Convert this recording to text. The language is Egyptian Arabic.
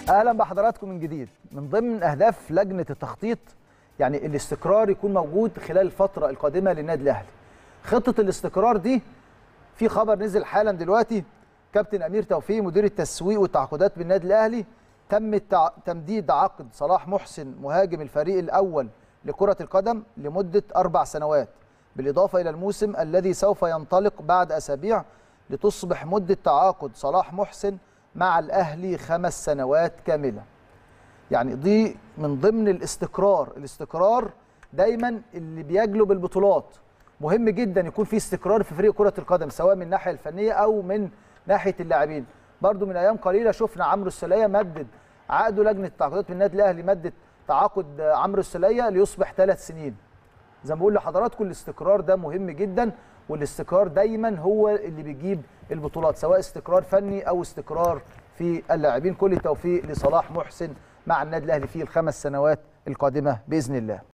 اهلا بحضراتكم من جديد من ضمن اهداف لجنه التخطيط يعني الاستقرار يكون موجود خلال الفتره القادمه للنادي الاهلي خطه الاستقرار دي في خبر نزل حالا دلوقتي كابتن امير توفيق مدير التسويق والتعاقدات بالنادي الاهلي تم التع... تمديد عقد صلاح محسن مهاجم الفريق الاول لكره القدم لمده اربع سنوات بالاضافه الى الموسم الذي سوف ينطلق بعد اسابيع لتصبح مده تعاقد صلاح محسن مع الاهلي خمس سنوات كامله يعني دي من ضمن الاستقرار الاستقرار دايما اللي بيجلب البطولات مهم جدا يكون في استقرار في فريق كره القدم سواء من الناحيه الفنيه او من ناحيه اللاعبين برضو من ايام قليله شفنا عمرو السوليه مدد عقده لجنه التعاقدات من النادي الاهلي مدد تعاقد عمرو السوليه ليصبح ثلاث سنين زي ما بقول لحضراتكم الاستقرار ده مهم جدا والاستقرار دايما هو اللي بيجيب البطولات سواء استقرار فني او استقرار في اللاعبين كل التوفيق لصلاح محسن مع النادي الاهلي في الخمس سنوات القادمه باذن الله